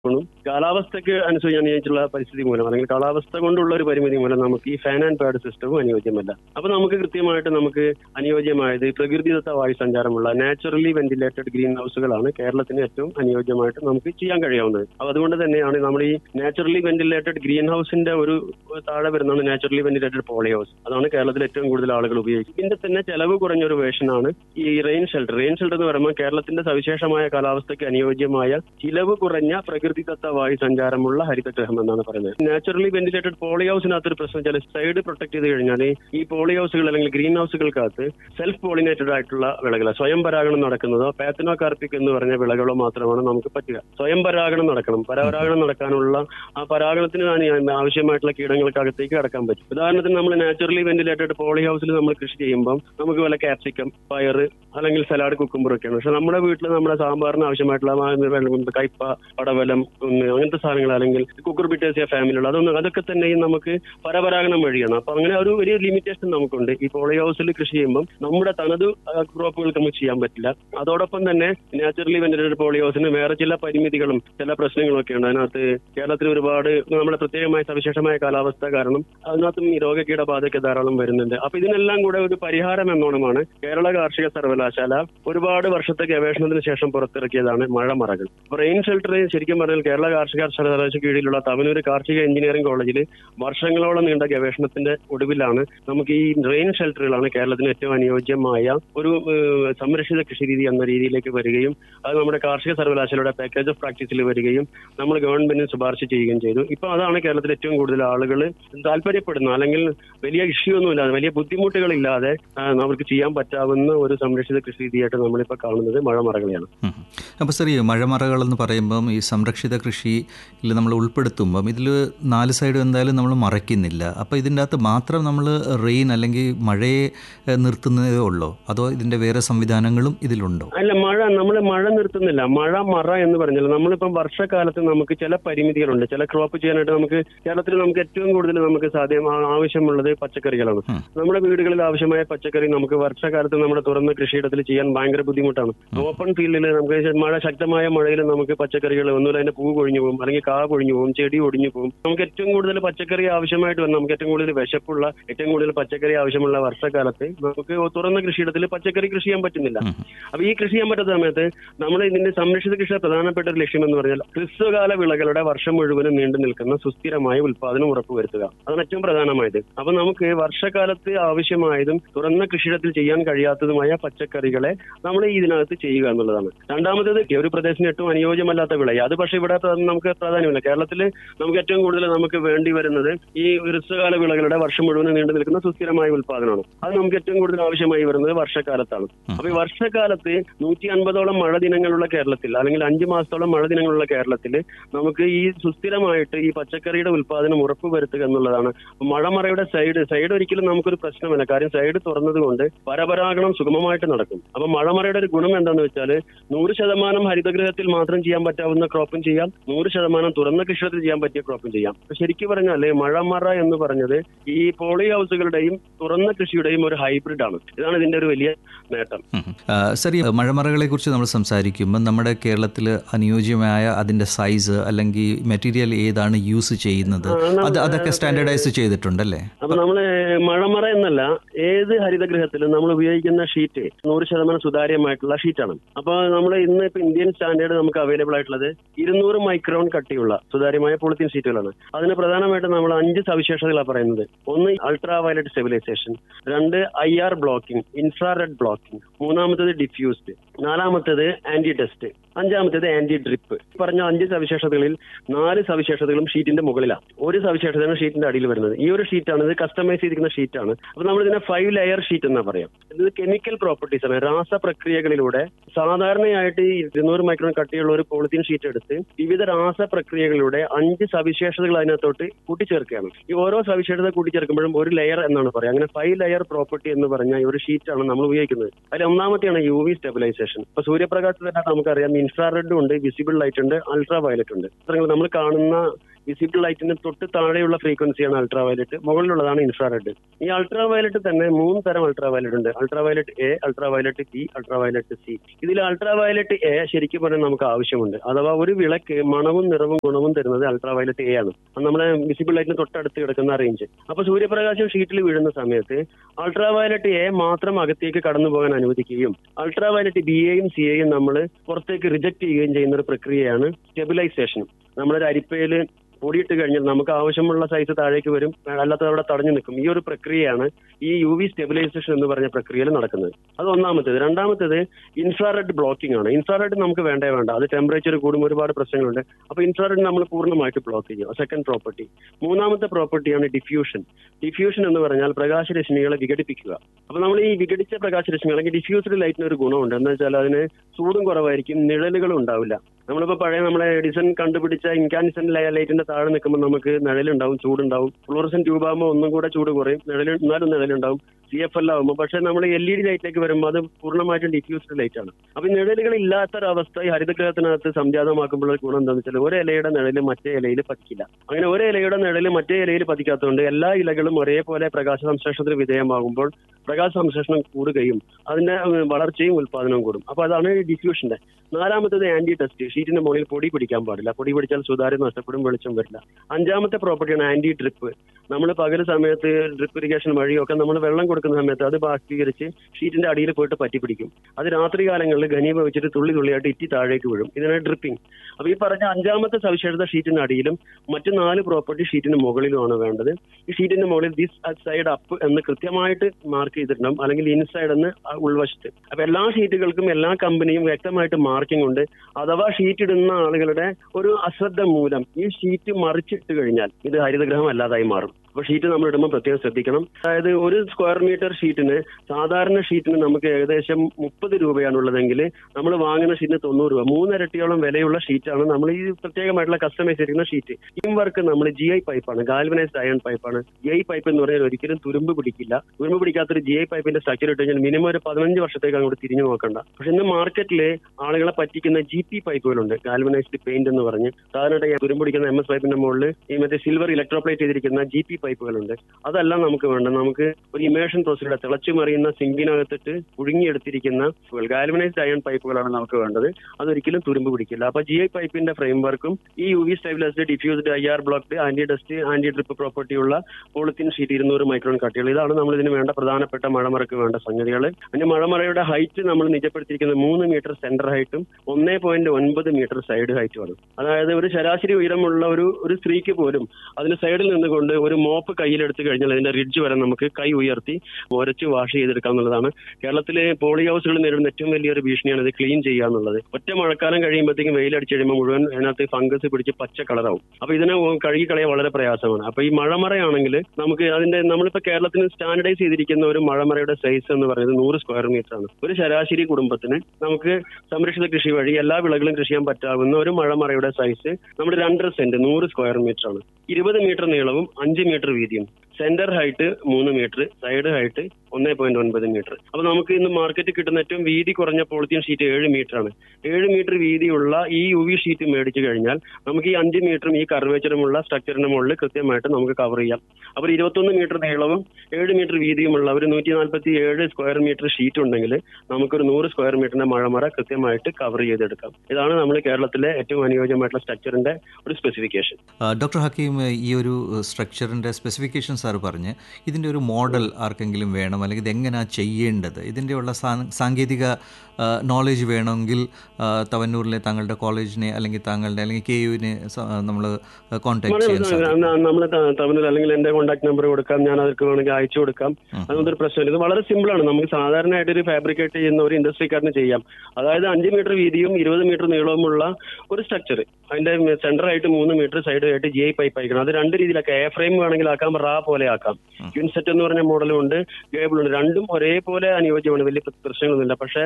ഗുണം കാലാവസ്ഥയ്ക്ക് അനുസരിച്ച് അനുയോജിച്ചുള്ള പരിസ്ഥിതി മൂലം അല്ലെങ്കിൽ കാലാവസ്ഥ കൊണ്ടുള്ള ഒരു പരിമിതി മൂലം നമുക്ക് ഈ ഫാൻ ആൻഡ് പാഡ് സിസ്റ്റവും അനുയോജ്യമല്ല അപ്പൊ നമുക്ക് കൃത്യമായിട്ട് നമുക്ക് അനുയോജ്യമായത് പ്രകൃതിദത്ത വായു സഞ്ചാരമുള്ള നാച്ചുറലി വെന്റിലേറ്റഡ് ഗ്രീൻ ഹൗസുകളാണ് കേരളത്തിന് ഏറ്റവും അനുയോജ്യമായിട്ട് നമുക്ക് ചെയ്യാൻ കഴിയാവുന്നത് അപ്പൊ അതുകൊണ്ട് തന്നെയാണ് നമ്മൾ ഈ നാച്ചുറലി വെന്റിലേറ്റഡ് ഗ്രീൻ ഹൗസിന്റെ ഒരു താഴെ വരുന്നതാണ് നാച്ചുറലി വെന്റിലേറ്റഡ് പോളി ഹൗസ് അതാണ് കേരളത്തിൽ ഏറ്റവും കൂടുതൽ ആളുകൾ ഉപയോഗിക്കുന്നത് ഇതിന്റെ തന്നെ ചെലവ് കുറഞ്ഞ ഒരു വേർഷനാണ് ഈ റെയിൻ ഷെൽട്ടർ റെയിൻ ഷെൽട്ടർ എന്ന് പറയുമ്പോൾ കേരളത്തിന്റെ സവിശേഷമായ കാലാവസ്ഥയ്ക്ക് അനുയോജ്യമായ ചിലവ് കുറഞ്ഞ പ്രകൃതിദത്ത വായു സഞ്ചാരമുള്ള ഹരിതഗ്രഹം എന്നാണ് പറയുന്നത് നാച്ചുറലി വെന്റിലേറ്റഡ് പോളി ഹൗസിനകത്തൊരു പ്രശ്നം വെച്ചാൽ സൈഡ് പ്രൊട്ടക്ട് ചെയ്ത് കഴിഞ്ഞാൽ ഈ പോളി ഹൗസുകൾ അല്ലെങ്കിൽ ഗ്രീൻ ഹൗസുകൾക്കകത്ത് സെൽഫ് പോളിനേറ്റഡ് ആയിട്ടുള്ള വിളകൾ സ്വയം പരാഗണം നടക്കുന്നതോ പാത്തനോ കാർപ്പിക് എന്ന് പറഞ്ഞ വിളകളോ മാത്രമാണ് നമുക്ക് പറ്റുക സ്വയം പരാഗണം നടക്കണം പരാഗണം നടക്കാനുള്ള ആ പരാഗണത്തിന് ആണ് ആവശ്യമായിട്ടുള്ള കീടങ്ങൾക്കകത്തേക്ക് കടക്കാൻ പറ്റും ഉദാഹരണത്തിന് നമ്മൾ നാച്ചുറലി വെന്റിലേറ്റഡ് പോളി ഹൗസിൽ നമ്മൾ കൃഷി ചെയ്യുമ്പോൾ നമുക്ക് വല്ല ക്യാപ്സിക്കം പയറ് അല്ലെങ്കിൽ സലാഡ് കുക്കുമ്പർ ഒക്കെയാണ് പക്ഷെ നമ്മുടെ വീട്ടിൽ നമ്മുടെ സാമ്പാറിന് ആവശ്യമായിട്ടുള്ള ആ വെള്ളം, കയ്പ പടവലം ഉം, അങ്ങനത്തെ സാധനങ്ങൾ അല്ലെങ്കിൽ കുക്കുർബിറ്റേസിയ ഫാമിലിയുള്ള അതൊന്നും അതൊക്കെ തന്നെയും നമുക്ക് പരപരാഗണം വഴിയാണ് അപ്പൊ അങ്ങനെ ഒരു വലിയ ലിമിറ്റേഷൻ നമുക്കുണ്ട് ഈ പോളി ഹൗസിൽ കൃഷി ചെയ്യുമ്പോൾ നമ്മുടെ തനത് ക്രോപ്പുകൾക്ക് നമുക്ക് ചെയ്യാൻ പറ്റില്ല അതോടൊപ്പം തന്നെ നാച്ചുറലി വെന്റിലേറ്റഡ് പോളി ഹൗസിന് വേറെ ചില പരിമിതികളും ചില പ്രശ്നങ്ങളും ഒക്കെ ഉണ്ട് അതിനകത്ത് കേരളത്തിൽ ഒരുപാട് നമ്മുടെ പ്രത്യേകമായ സവിശേഷമായ കാലാവസ്ഥ കാരണം അതിനകത്തും ഈ രോഗകീടബാധയൊക്കെ ധാരാളം വരുന്നുണ്ട് അപ്പൊ ഇതിനെല്ലാം കൂടെ ഒരു പരിഹാരം എന്നോണമാണ് കേരള കാർഷിക സർവകലാശാല ഒരുപാട് വർഷത്തെ ഗവേഷണത്തിന് ശേഷം പുറത്തിറക്കിയതാണ് മഴമറകൾ അപ്പൊ റെയിൻ ഷെൽട്ടർ ശരിക്കും പറഞ്ഞാൽ കേരള കാർഷിക സർവകലാശാല കീഴിലുള്ള തവനൂർ കാർഷിക എഞ്ചിനീയറിംഗ് കോളേജിൽ വർഷങ്ങളോളം നീണ്ട ഗവേഷണത്തിന്റെ ഒടുവിലാണ് നമുക്ക് ഈ റെയിൻ ഷെൽട്ടറുകളാണ് കേരളത്തിന് ഏറ്റവും അനുയോജ്യമായ ഒരു ഏഹ്, സംരക്ഷിത കൃഷി രീതി എന്ന രീതിയിലേക്ക് വരികയും അത് നമ്മുടെ കാർഷിക സർവകലാശാലയുടെ പാക്കേജ് ഓഫ് പ്രാക്ടീസിൽ വരികയും നമ്മൾ ഗവൺമെന്റിന് ശുപാർശ ചെയ്യുകയും ചെയ്തു ഇപ്പൊ അതാണ് കേരളത്തിൽ ഏറ്റവും കൂടുതൽ ആളുകൾ താല്പര്യപ്പെടുന്ന അല്ലെങ്കിൽ വലിയ ഇഷ്യൂ ഒന്നുമില്ലാതെ വലിയ ബുദ്ധിമുട്ടുകളില്ലാതെ ആ, അവർക്ക് ചെയ്യാൻ പറ്റാവുന്ന ഒരു സംരക്ഷിത കൃഷി രീതിയായിട്ട് നമ്മളിപ്പോൾ കാണുന്നത് മഴമറകളെയാണ് അപ്പോൾ സാർ ഈ മഴമറകൾ എന്ന് പറയുമ്പം ഈ സംരക്ഷിത കൃഷിയിൽ നമ്മൾ ഉൾപ്പെടുത്തുമ്പം ഇതിൽ നാല് സൈഡും എന്തായാലും നമ്മൾ മറയ്ക്കുന്നില്ല അപ്പോൾ ഇതിൻ്റെ അകത്ത് മാത്രം നമ്മൾ റെയിൻ അല്ലെങ്കിൽ മഴയെ ഏഹ്, നിർത്തുന്നതേ ഉള്ളോ അതോ ഇതിൻ്റെ വേറെ സംവിധാനങ്ങളും ഇതിലുണ്ടോ അല്ല മഴ നമ്മൾ മഴ നിർത്തുന്നില്ല മഴ മറ എന്ന് പറഞ്ഞാൽ നമ്മളിപ്പം വർഷക്കാലത്ത് നമുക്ക് ചില പരിമിതികളുണ്ട് ചില ക്രോപ്പ് ചെയ്യാനായിട്ട് നമുക്ക് കേരളത്തിൽ നമുക്ക് ഏറ്റവും കൂടുതൽ നമുക്ക് സാധ്യം ആ- ആവശ്യമുള്ളത് പച്ചക്കറികളാണ് ഉം. നമ്മുടെ വീടുകളിൽ ആവശ്യമായ പച്ചക്കറി നമുക്ക് വർഷകാലത്ത് നമ്മുടെ തുറന്ന കൃഷിയിടത്തിൽ ചെയ്യാൻ ഭയങ്കര ബുദ്ധിമുട്ടാണ് ഓപ്പൺ ഫീൽഡിൽ നമുക്ക് മഴ ശക്തമായ മഴയിൽ നമുക്ക് പച്ചക്കറികൾ ഒന്നുമില്ല അതിന്റെ പൂ കൊഴിഞ്ഞു പോകും അല്ലെങ്കിൽ കാ കൊഴിഞ്ഞു പോകും ചെടി ഒടിഞ്ഞു പോകും നമുക്ക് ഏറ്റവും കൂടുതൽ പച്ചക്കറി ആവശ്യമായിട്ട് വരും നമുക്ക് ഏറ്റവും കൂടുതൽ വിശപ്പുള്ള ഏറ്റവും കൂടുതൽ പച്ചക്കറി ആവശ്യമുള്ള വർഷക്കാലത്ത് നമുക്ക് തുറന്ന കൃഷിയിടത്തിൽ പച്ചക്കറി കൃഷി ചെയ്യാൻ പറ്റുന്നില്ല ഉം. അപ്പൊ ഈ കൃഷി ചെയ്യാൻ പറ്റാത്ത സമയത്ത് നമ്മൾ ഇതിന്റെ സംരക്ഷിത കൃഷിയുടെ പ്രധാനപ്പെട്ട ഒരു ലക്ഷ്യം എന്ന് പറഞ്ഞാൽ ഹ്രസ്വകാല വിളകളുടെ വർഷം മുഴുവനും നീണ്ടു നിൽക്കുന്ന സുസ്ഥിരമായ ഉൽപാദനം ഉറപ്പുവരുത്തുക അതാണ് ഏറ്റവും പ്രധാനമായത് അപ്പൊ നമുക്ക് വർഷകാലത്ത് ആവശ്യമായതും തുറന്ന കൃഷിയിടത്തിൽ ചെയ്യാൻ കഴിയാത്തതുമായ പച്ചക്കറികളെ നമ്മൾ ഇതിനകത്ത് ചെയ്യുക എന്നുള്ളതാണ് രണ്ടാമത്തേത് ഒരു പ്രദേശത്തിന് ഏറ്റവും അനുയോജ്യമല്ലാത്ത വിള അത് പക്ഷേ ഇവിടെ പ്ര- നമുക്ക് പ്രാധാന്യമില്ല കേരളത്തിൽ നമുക്ക് ഏറ്റവും കൂടുതൽ നമുക്ക് വേണ്ടി വരുന്നത് ഈ ഹ്രസ്വകാല വിളകളുടെ വർഷം മുഴുവനും നീണ്ടു നിൽക്കുന്ന സുസ്ഥിരമായ ഉൽപാദനമാണ് അത് നമുക്ക് ഏറ്റവും കൂടുതൽ ആവശ്യമായി വരുന്നത് വർഷക്കാലത്താണ് അപ്പൊ ഈ വർഷക്കാലത്ത് നൂറ്റി അൻപതോളം മഴ ദിനങ്ങളുള്ള കേരളത്തിൽ അല്ലെങ്കിൽ അഞ്ച് മാസത്തോളം മഴ ദിനങ്ങളുള്ള കേരളത്തിൽ നമുക്ക് ഈ സുസ്ഥിരമായിട്ട് ഈ പച്ചക്കറിയുടെ ഉൽപാദനം ഉറപ്പുവരുത്തുക എന്നുള്ളതാണ് അപ്പൊ മഴമറയുടെ സൈഡ് സൈഡ് ഒരിക്കലും നമുക്കൊരു പ്രശ്നമല്ല കാര്യം സൈഡ് തുറന്നത് കൊണ്ട് പരപരാഗണം സുഗമമായിട്ട് നടക്കും അപ്പൊ മഴമറയുടെ ഒരു ഗുണം എന്താണെന്ന് വെച്ചാൽ നൂറ് ശതമാനം ഹരിതഗൃഹത്തിൽ മാത്രം ചെയ്യാൻ പറ്റാവുന്ന ക്രോപ്പും ചെയ്യാം നൂറ് ശതമാനം തുറന്ന കൃഷിയിൽ ചെയ്യാൻ പറ്റിയ ക്രോപ്പും ചെയ്യാം അപ്പൊ ശരിക്കും പറഞ്ഞാല് മഴമറ എന്ന് പറഞ്ഞത് ഈ പോളി ഹൗസുകളുടെയും തുറന്ന കൃഷിയുടെയും ഒരു ഹൈബ്രിഡ് ആണ് ഇതാണ് ഇതിന്റെ ഒരു വലിയ നേട്ടം ഉം. ആ, സാർ ഈ മഴമറകളെ കുറിച്ച് നമ്മൾ സംസാരിക്കുമ്പോൾ നമ്മുടെ കേരളത്തിൽ അനുയോജ്യമായ അതിൻ്റെ സൈസ് അല്ലെങ്കിൽ മെറ്റീരിയൽ ഏതാണ് യൂസ് ചെയ്യുന്നത് ആ, നമ്മ- അത് അതൊക്കെ സ്റ്റാൻഡർഡൈസ് ചെയ്തിട്ടുണ്ടല്ലേ അപ്പൊ നമ്മള് മഴമറ എന്നല്ല ഏത് ഹരിതഗൃഹത്തിലും നമ്മൾ ഉപയോഗിക്കുന്ന ഷീറ്റ് നൂറ് ശതമാനം സുതാര്യമായിട്ടുള്ള ഷീറ്റാണ് അപ്പൊ നമ്മൾ ഇന്ന് ഇപ്പൊ ഇന്ത്യൻ സ്റ്റാൻഡേർഡ് നമുക്ക് അവൈലബിൾ ആയിട്ടുള്ളത് ഇരുന്നൂറ് മൈക്രോൺ കട്ടിയുള്ള സുതാര്യമായ പോളിത്തീൻ ഷീറ്റുകളാണ് അതിന് പ്രധാനമായിട്ടും നമ്മൾ അഞ്ച് സവിശേഷതകളാണ് പറയുന്നത് ഒന്ന് അൾട്രാ വയലറ്റ് സ്റ്റെബിലൈസേഷൻ രണ്ട് I R blocking infrared blocking മൂന്നാമത്തേത് ഡിഫ്യൂസ്ഡ് നാലാമത്തേത് ആന്റി ടെസ്റ്റ് അഞ്ചാമത്തേത് ആന്റി ഡ്രിപ്പ് പറഞ്ഞ അഞ്ച് സവിശേഷതകളിൽ നാല് സവിശേഷതകളും ഷീറ്റിന്റെ മുകളിലാണ് ഒരു സവിശേഷതയാണ് ഷീറ്റിന്റെ അടിയിൽ വരുന്നത് ഈ ഒരു ഷീറ്റാണ് ഇത് കസ്റ്റമൈസ് ചെയ്തിരിക്കുന്ന ഷീറ്റാണ് അപ്പൊ നമ്മൾ ഇതിനെ ഫൈവ് ലെയർ ഷീറ്റ് എന്നാ പറയാം ഇത് കെമിക്കൽ പ്രോപ്പർട്ടീസ് ആണ് രാസപ്രക്രിയകളിലൂടെ സാധാരണയായിട്ട് ഈ ഇരുന്നൂറ് മൈക്രോൺ കട്ടിയുള്ള ഒരു പോളിത്തീൻ ഷീറ്റ് എടുത്ത് വിവിധ രാസപ്രക്രിയകളിലൂടെ അഞ്ച് സവിശേഷതകൾ അതിനകത്തോട്ട് കൂട്ടിച്ചേർക്കുകയാണ് ഈ ഓരോ സവിശേഷത കൂട്ടിച്ചേർക്കുമ്പോഴും ഒരു ലെയർ എന്നാണ് പറയുക അങ്ങനെ ഫൈവ് ലെയർ പ്രോപ്പർട്ടി എന്ന് പറഞ്ഞ ഈ ഒരു ഷീറ്റാണ് നമ്മൾ ഉപയോഗിക്കുന്നത് അതിൽ ഒന്നാമത്തെയാണ് യു വി സ്റ്റെബിലൈസേഷൻ ഇപ്പൊ സൂര്യപ്രകാശത്തിൽ തന്നെ നമുക്കറിയാം ഇൻഫ്രാറെഡ് ഉണ്ട് വിസിബിൾ ലൈറ്റ് ഉണ്ട് അൾട്രാ വയലറ്റ് ഉണ്ട് ചിത്രങ്ങൾ നമ്മൾ കാണുന്ന വിസിബിൾ ലൈറ്റിന് തൊട്ട് താഴെയുള്ള ഫ്രീക്വൻസിയാണ് അൾട്രാ വയലറ്റ് മുകളിലുള്ളതാണ് ഇൻഫ്രാറെഡ് ഈ അൾട്രാ വയലറ്റ് തന്നെ മൂന്ന് തരം അൾട്രാ വയലറ്റ് ഉണ്ട് ultra violet A ultra violet B ultra violet C ഇതിൽ അൾട്രാ വയലറ്റ് എ ശരിക്കും പറഞ്ഞാൽ നമുക്ക് ആവശ്യമുണ്ട് അഥവാ ഒരു വിളക്ക് മണവും നിറവും ഗുണവും തരുന്നത് അൾട്രാ വയലറ്റ് എ ആണ് അത് നമ്മുടെ വിസിബിൾ ലൈറ്റിന് തൊട്ടടുത്ത് കിടക്കുന്ന റേഞ്ച് അപ്പൊ സൂര്യപ്രകാശം ഷീറ്റിൽ വീഴുന്ന സമയത്ത് അൾട്രാ വയലറ്റ് എ മാത്രം അകത്തേക്ക് കടന്നു പോകാൻ അനുവദിക്കുകയും അൾട്രാ വയലറ്റ് ബി എയും സി എയും നമ്മൾ പുറത്തേക്ക് റിജക്ട് ചെയ്യുകയും ചെയ്യുന്ന ഒരു പ്രക്രിയയാണ് സ്റ്റെബിലൈസേഷൻ നമ്മളൊരു അരിപ്പയിൽ പൊടിയിട്ട് കഴിഞ്ഞാൽ നമുക്ക് ആവശ്യമുള്ള സൈസ് താഴേക്ക് വരും അല്ലാത്തത് അവിടെ തടഞ്ഞു നിൽക്കും ഈ ഒരു പ്രക്രിയയാണ് ഈ യു വി സ്റ്റെബിലൈസേഷൻ എന്ന് പറഞ്ഞ പ്രക്രിയയിൽ നടക്കുന്നത് അത് ഒന്നാമത്തേത് രണ്ടാമത്തേത് ഇൻഫ്രാറെഡ് ബ്ലോക്കിംഗ് ആണ് ഇൻഫ്രാറെഡ് നമുക്ക് വേണ്ടേ വേണ്ട അത് ടെമ്പറേച്ചർ കൂടുമ്പോൾ ഒരുപാട് പ്രശ്നങ്ങളുണ്ട് അപ്പൊ ഇൻഫ്രാറെഡ് നമ്മൾ പൂർണ്ണമായിട്ട് ബ്ലോക്ക് ചെയ്യും സെക്കൻഡ് പ്രോപ്പർട്ടി മൂന്നാമത്തെ പ്രോപ്പർട്ടിയാണ് ഡിഫ്യൂഷൻ ഡിഫ്യൂഷൻ എന്ന് പറഞ്ഞാൽ പ്രകാശരശ്മികളെ വിഘടിപ്പിക്കുക അപ്പൊ നമ്മൾ ഈ വിഘടിച്ച പ്രകാശരശ്മി അല്ലെങ്കിൽ ഡിഫ്യൂസ്ഡ് ലൈറ്റിന് ഒരു ഗുണമുണ്ട് എന്ന് വെച്ചാൽ അതിന് ചൂടും കുറവായിരിക്കും നിഴലുകളും ഉണ്ടാവില്ല നമ്മളിപ്പോ പഴയ നമ്മളെ എഡിസൺ കണ്ടുപിടിച്ച ഇൻകാൻസൻ ലൈറ്റിന്റെ താഴെ നിൽക്കുമ്പോൾ നമുക്ക് നിഴലുണ്ടാവും ചൂടുണ്ടാവും ഫ്ലോറസൻ ട്യൂബ് ആകുമ്പോൾ ഒന്നും കൂടെ ചൂട് കുറയും നിഴൽ എന്നാലും നിഴലുണ്ടാവും സി എഫ് എൽ ആകുമ്പോൾ പക്ഷെ നമ്മൾ എൽ ഇ ഡി ലൈറ്റിലേക്ക് വരുമ്പോൾ അത് പൂർണ്ണമായിട്ടും ഡിഫ്യൂസ്ഡ് ലൈറ്റ് ആണ് അപ്പൊ ഈ നിഴലുകൾ ഇല്ലാത്തൊരവസ്ഥ ഈ ഹരിതഗ്രഹത്തിനകത്ത് സംജാതമാക്കുമ്പോൾ ഗുണം എന്താണെന്ന് വെച്ചാൽ ഒരു ഇലയുടെ നിഴല് മറ്റേ ഇലയിൽ പതിക്കില്ല അങ്ങനെ ഒരു ഇലയുടെ നിഴല് മറ്റേ ഇലയിൽ പതിക്കാത്തതുകൊണ്ട് എല്ലാ ഇലകളും ഒരേപോലെ പ്രകാശ സംശ്ലേഷണത്തിന് വിധേയമാകുമ്പോൾ പ്രകാശ സംശ്ലേഷണം കൂടുകയും അതിന്റെ ഉം, വളർച്ചയും ഉത്പാദനവും കൂടും അപ്പൊ അതാണ് ഡിഫ്യൂഷന്റെ നാലാമത്തത് ആന്റി ടെസ്റ്റ് ഷീറ്റിന്റെ മുകളിൽ പൊടി പിടിക്കാൻ പാടില്ല പൊടി പിടിച്ചാൽ സുതാര്യം നഷ്ടപ്പെടും വെളിച്ചം വരില്ല അഞ്ചാമത്തെ പ്രോപ്പർട്ടിയാണ് ആന്റി ഡ്രിപ്പ് നമ്മൾ പകൽ സമയത്ത് ഡ്രിപ്പ് ഇറിഗേഷൻ വഴിയൊക്കെ നമ്മൾ വെള്ളം കൊടുക്കുന്ന സമയത്ത് അത് ബാഷ്പീകരിച്ച് ഷീറ്റിന്റെ അടിയിൽ പോയിട്ട് പറ്റി പിടിക്കും അത് രാത്രി കാലങ്ങളിൽ ഘനീഭവിച്ചിട്ട് തുള്ളി തുള്ളിയായിട്ട് ഇറ്റി താഴേക്ക് വീഴും ഇതിനാണ് ഡ്രിപ്പിംഗ് അപ്പൊ ഈ പറഞ്ഞ അഞ്ചാമത്തെ സവിശേഷത ഷീറ്റിന്റെ അടിയിലും മറ്റു നാല് പ്രോപ്പർട്ടി ഷീറ്റിന് മുകളിലുമാണ് വേണ്ടത് ഈ ഷീറ്റിന്റെ മുകളിൽ ദിസ് സൈഡ് അപ്പ് എന്ന് കൃത്യമായിട്ട് മാർക്ക് ചെയ്തിട്ടുണ്ടാവും അല്ലെങ്കിൽ ഇൻസൈഡ് എന്ന് ആ ഉൾവശത്ത് അപ്പൊ എല്ലാ ഷീറ്റുകൾക്കും എല്ലാ കമ്പനിയും വ്യക്തമായിട്ട് മാർക്കിംഗ് ഉണ്ട് അഥവാ ഷീറ്റ് ഇടുന്ന ആളുകളുടെ ഒരു അശ്രദ്ധ മൂലം ഈ ഷീറ്റ് മറിച്ചിട്ട് കഴിഞ്ഞാൽ ഇത് ഹരിതഗ്രഹം അല്ലാതായി മാറും അപ്പൊ ഷീറ്റ് നമ്മൾ ഇടുമ്പോൾ പ്രത്യേകം ശ്രദ്ധിക്കണം അതായത് ഒരു സ്ക്വയർ മീറ്റർ ഷീറ്റിന് സാധാരണ ഷീറ്റിന് നമുക്ക് ഏകദേശം മുപ്പത് രൂപയാണുള്ളതെങ്കിൽ നമ്മൾ വാങ്ങുന്ന ഷീറ്റിന് തൊണ്ണൂറ് രൂപ മൂന്നിരട്ടിയോളം വിലയുള്ള ഷീറ്റാണ് നമ്മൾ ഈ പ്രത്യേകമായിട്ടുള്ള കസ്റ്റമൈസ് ചെയ്തിരിക്കുന്ന ഷീറ്റ് ടീം വർക്ക് നമ്മൾ ജി ഐ പൈപ്പാണ് ഗാൽവനൈസ്ഡ് അയൺ പൈപ്പാണ് ജി ഐ പൈപ്പ് എന്ന് പറഞ്ഞാൽ ഒരിക്കലും തുരുമ്പ് പിടിക്കില്ല തുരുമ്പ് പിടിക്കാത്തൊരു ജി ഐ പൈപ്പിന്റെ സ്ട്രക്ചർ ഇട്ട് കഴിഞ്ഞാൽ മിനിമം ഒരു പതിനഞ്ച് വർഷത്തേക്ക് അങ്ങോട്ട് തിരിഞ്ഞു നോക്കണ്ട പക്ഷെ ഇന്ന് മാർക്കറ്റിൽ ആളുകളെ പറ്റിക്കുന്ന ജി പി പൈപ്പുകളുണ്ട് ഗാൽവനൈസ്ഡ് പെയിന്റ് എന്ന് പറഞ്ഞ് സാധാരണ തുരുമ്പ് പിടിക്കുന്ന എം എസ് പൈപ്പിന്റെ മുകളിൽ ഈ മറ്റേ സിൽവർ ഇലക്ട്രോപ്ലേറ്റ് ചെയ്തിരിക്കുന്ന ജി പി പൈപ്പുകളുണ്ട് അതല്ല നമുക്ക് വേണ്ടത് നമുക്ക് ഒരു ഇമേഷൻ പ്രോസസ്സിലൂടെ തിളച്ചു മറിയുന്ന സിങ്കിനകത്തിട്ട് പുഴുങ്ങിയെടുത്തിരിക്കുന്ന ഗാൽവനൈസ്ഡ് അയൺ പൈപ്പുകളാണ് നമുക്ക് വേണ്ടത് അതൊരിക്കലും തുരുമ്പ് പിടിക്കില്ല അപ്പൊ ജി ഐ പൈപ്പിന്റെ ഫ്രെയിം വർക്കും ഈ U V stabilized diffused I R blocked anti dust anti drip property ഉള്ള പോളിത്തീൻ ഷീറ്റ് ഇരുന്നൂറ് മൈക്രോൺ കട്ടികൾ ഇതാണ് നമ്മൾ ഇതിന് വേണ്ട പ്രധാനപ്പെട്ട മഴമറക്ക് വേണ്ട സംഗതികൾ അതിന്റെ മഴമറയുടെ ഹൈറ്റ് നമ്മൾ നിജപ്പെടുത്തിയിരിക്കുന്നത് മൂന്ന് മീറ്റർ സെന്റർ ഹൈറ്റും ഒന്നേ പോയിന്റ് ഒൻപത് മീറ്റർ സൈഡ് ഹൈറ്റുമാണ് അതായത് ഒരു ശരാശരി ഉയരമുള്ള ഒരു ഒരു സ്ത്രീക്ക് പോലും അതിന് സൈഡിൽ നിന്നുകൊണ്ട് ഒരു മോപ്പ് കയ്യിലെടുത്ത് കഴിഞ്ഞാൽ അതിന്റെ റിഡ്ജ് വരെ നമുക്ക് കൈ ഉയർത്തി ഉരച്ച് വാഷ് ചെയ്തെടുക്കാം എന്നുള്ളതാണ് കേരളത്തിലെ പോളി ഹൗസുകൾ നേരിടുന്ന ഏറ്റവും വലിയൊരു ഭീഷണിയാണ് ഇത് ക്ലീൻ ചെയ്യുക എന്നുള്ളത് ഒറ്റ മഴക്കാലം കഴിയുമ്പോഴത്തേക്കും വെയിലടിച്ച് കഴിയുമ്പോൾ മുഴുവൻ അതിനകത്ത് ഫംഗസ് പിടിച്ച് പച്ച കളറാവും അപ്പൊ ഇതിനെ കഴുകി കളയാൻ വളരെ പ്രയാസമാണ് അപ്പൊ ഈ മഴമറയാണെങ്കിൽ നമുക്ക് അതിന്റെ നമ്മളിപ്പോ കേരളത്തിന് സ്റ്റാൻഡർഡൈസ് ചെയ്തിരിക്കുന്ന ഒരു മഴമറയുടെ സൈസ് എന്ന് പറയുന്നത് നൂറ് സ്ക്വയർ മീറ്റർ ആണ് ഒരു ശരാശരി കുടുംബത്തിന് നമുക്ക് സംരക്ഷിത കൃഷി വഴി എല്ലാ വിളകളും കൃഷി ചെയ്യാൻ പറ്റാവുന്ന ഒരു മഴമറയുടെ സൈസ് നമ്മുടെ രണ്ടര സെന്റ് നൂറ് സ്ക്വയർ മീറ്റർ ആണ് ഇരുപത് മീറ്റർ നീളവും അഞ്ച് മീറ്റർ വീതിയും സെന്റർ ഹൈറ്റ് മൂന്ന് മീറ്റർ സൈഡ് ഹൈറ്റ് ഒന്നേ പോയിന്റ് ഒൻപത് മീറ്റർ അപ്പൊ നമുക്ക് ഇന്ന് മാർക്കറ്റിൽ കിട്ടുന്ന ഏറ്റവും വീതി കുറഞ്ഞ പോളിത്തീൻ ഷീറ്റ് ഏഴ് മീറ്റർ ആണ് ഏഴ് മീറ്റർ വീതിയുള്ള ഈ യു വി ഷീറ്റ് മേടിച്ചു കഴിഞ്ഞാൽ നമുക്ക് ഈ അഞ്ച് മീറ്ററും ഈ കർവേച്ചറുമുള്ള സ്ട്രക്ചറിന്റെ മുകളിൽ കൃത്യമായിട്ട് നമുക്ക് കവർ ചെയ്യാം അപ്പോൾ ഇരുപത്തൊന്ന് മീറ്റർ നീളവും ഏഴ് മീറ്റർ വീതിയുമുള്ള ഒരു നൂറ്റി നാൽപ്പത്തി ഏഴ് സ്ക്വയർ മീറ്റർ ഷീറ്റ് ഉണ്ടെങ്കിൽ നമുക്കൊരു നൂറ് സ്ക്വയർ മീറ്ററിന്റെ മഴമറ കൃത്യമായിട്ട് കവർ ചെയ്തെടുക്കാം ഇതാണ് നമ്മൾ കേരളത്തിലെ ഏറ്റവും അനുയോജ്യമായിട്ടുള്ള സ്ട്രക്ചറിന്റെ ഒരു സ്പെസിഫിക്കേഷൻ ആ, ഡോക്ടർ ഹക്കീം ഈ ഒരു സ്ട്രക്ചറിൻ്റെ സ്പെസിഫിക്കേഷൻ സാർ പറഞ്ഞ് ഇതിൻ്റെ ഒരു മോഡൽ ആർക്കെങ്കിലും വേണം അല്ലെങ്കിൽ ഇത് എങ്ങനെയാണ് ചെയ്യേണ്ടത് ഇതിൻ്റെ ഉള്ള സാ- സാങ്കേതിക നോളേജ് വേണമെങ്കിൽ ആ, തവന്നൂരിലെ താങ്കളുടെ കോളേജിനെ അല്ലെങ്കിൽ താങ്കളുടെ അല്ലെങ്കിൽ കെ യുവിനെ നമ്മൾ കോൺടാക്ട് ചെയ്യാൻ സാധിക്കും നമ്മൾ തമിഴിൽ അല്ലെങ്കിൽ എന്റെ കോൺടാക്ട് നമ്പർ കൊടുക്കാം ഞാൻ അവർക്ക് വേണമെങ്കിൽ അയച്ചു കൊടുക്കാം അതൊന്നും ഒരു പ്രശ്നമില്ല ഇത് വളരെ സിമ്പിൾ ആണ് നമുക്ക് സാധാരണയായിട്ട് ഒരു ഫാബ്രിക്കേറ്റ് ചെയ്യുന്ന ഒരു ഇൻഡസ്ട്രിക്കാരന് ചെയ്യാം അതായത് അഞ്ച് മീറ്റർ വീതിയും ഇരുപത് മീറ്റർ നീളവുമുള്ള ഒരു സ്ട്രക്ചർ അതിന്റെ സെന്റർ ആയിട്ട് മൂന്ന് മീറ്റർ സൈഡ് ആയിട്ട് ജി ഐ പൈപ്പ് അയക്കണം അത് രണ്ട് രീതിയിലൊക്കെ എ ഫ്രെയിം വേണമെങ്കിൽ ആക്കാം റാ പോലെ ആക്കാം ക്യൂൻസെറ്റ് എന്ന് പറഞ്ഞ മോഡലും ഉണ്ട് ഗേബിൾ ഉണ്ട് രണ്ടും ഒരേപോലെ അനുയോജ്യമാണ് വലിയ പ്ര- പ്രശ്നങ്ങളൊന്നുമില്ല പക്ഷേ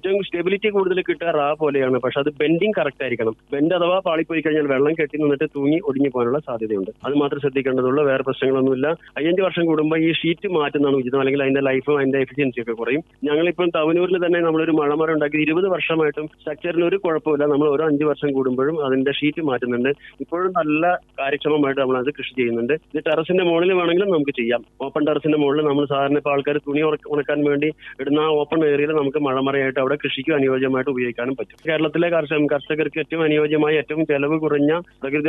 ഏറ്റവും സ്റ്റെബിലിറ്റി കൂടുതൽ കിട്ടുക റാ പോലെയാണ് പക്ഷെ അത് ബെൻഡിങ് കറക്റ്റ് ആയിരിക്കണം ബെൻഡ് അഥവാ പാളിപ്പോയി കഴിഞ്ഞാൽ വെള്ളം കെട്ടി നിന്നിട്ട് തൂങ്ങി ഒടിഞ്ഞു പോകാനുള്ള സാധ്യതയുണ്ട് അത് മാത്രം ശ്രദ്ധിക്കേണ്ടതുള്ളൂ വേറെ പ്രശ്നങ്ങളൊന്നുമില്ല അയ്യഞ്ച് വർഷം കൂടുമ്പോൾ ഈ ഷീറ്റ് മാറ്റുന്നതാണ് ഉചിതം അല്ലെങ്കിൽ അതിന്റെ ലൈഫും അതിന്റെ എഫിഷ്യൻസി ഒക്കെ കുറയും ഞങ്ങളിപ്പം തവനൂരിൽ തന്നെ നമ്മളൊരു മഴമറ ഉണ്ടാക്കി ഇരുപത് വർഷമായിട്ടും സ്ട്രക്ചറിന് ഒരു കുഴപ്പമില്ല നമ്മൾ ഓരോ അഞ്ച് വർഷം കൂടുമ്പോഴും അതിന്റെ ഷീറ്റ് മാറ്റുന്നുണ്ട് ഇപ്പോഴും നല്ല കാര്യക്ഷമമായിട്ട് നമ്മൾ അത് കൃഷി ചെയ്യുന്നുണ്ട് ഇത് ടെറസിന്റെ മുകളിൽ വേണമെങ്കിലും നമുക്ക് ചെയ്യാം ഓപ്പൺ ടെറസിന്റെ മുകളിൽ നമ്മൾ സാധാരണ ഇപ്പോൾ ആൾക്കാർ തുണി ഉണക്ക- ഉണക്കാൻ വേണ്ടി ഇടുന്ന ആ ഓപ്പൺ ഏരിയയിൽ നമുക്ക് മഴമറയായിട്ട് അവിടെ കൃഷിക്ക് അനുയോജ്യമായിട്ട് ഉപയോഗിക്കാനും പറ്റും കേരളത്തിലെ കർഷക കർഷകർക്ക് ഏറ്റവും അനുയോജ്യമായ ഏറ്റവും ചെലവ് കുറഞ്ഞ പ്രകൃതി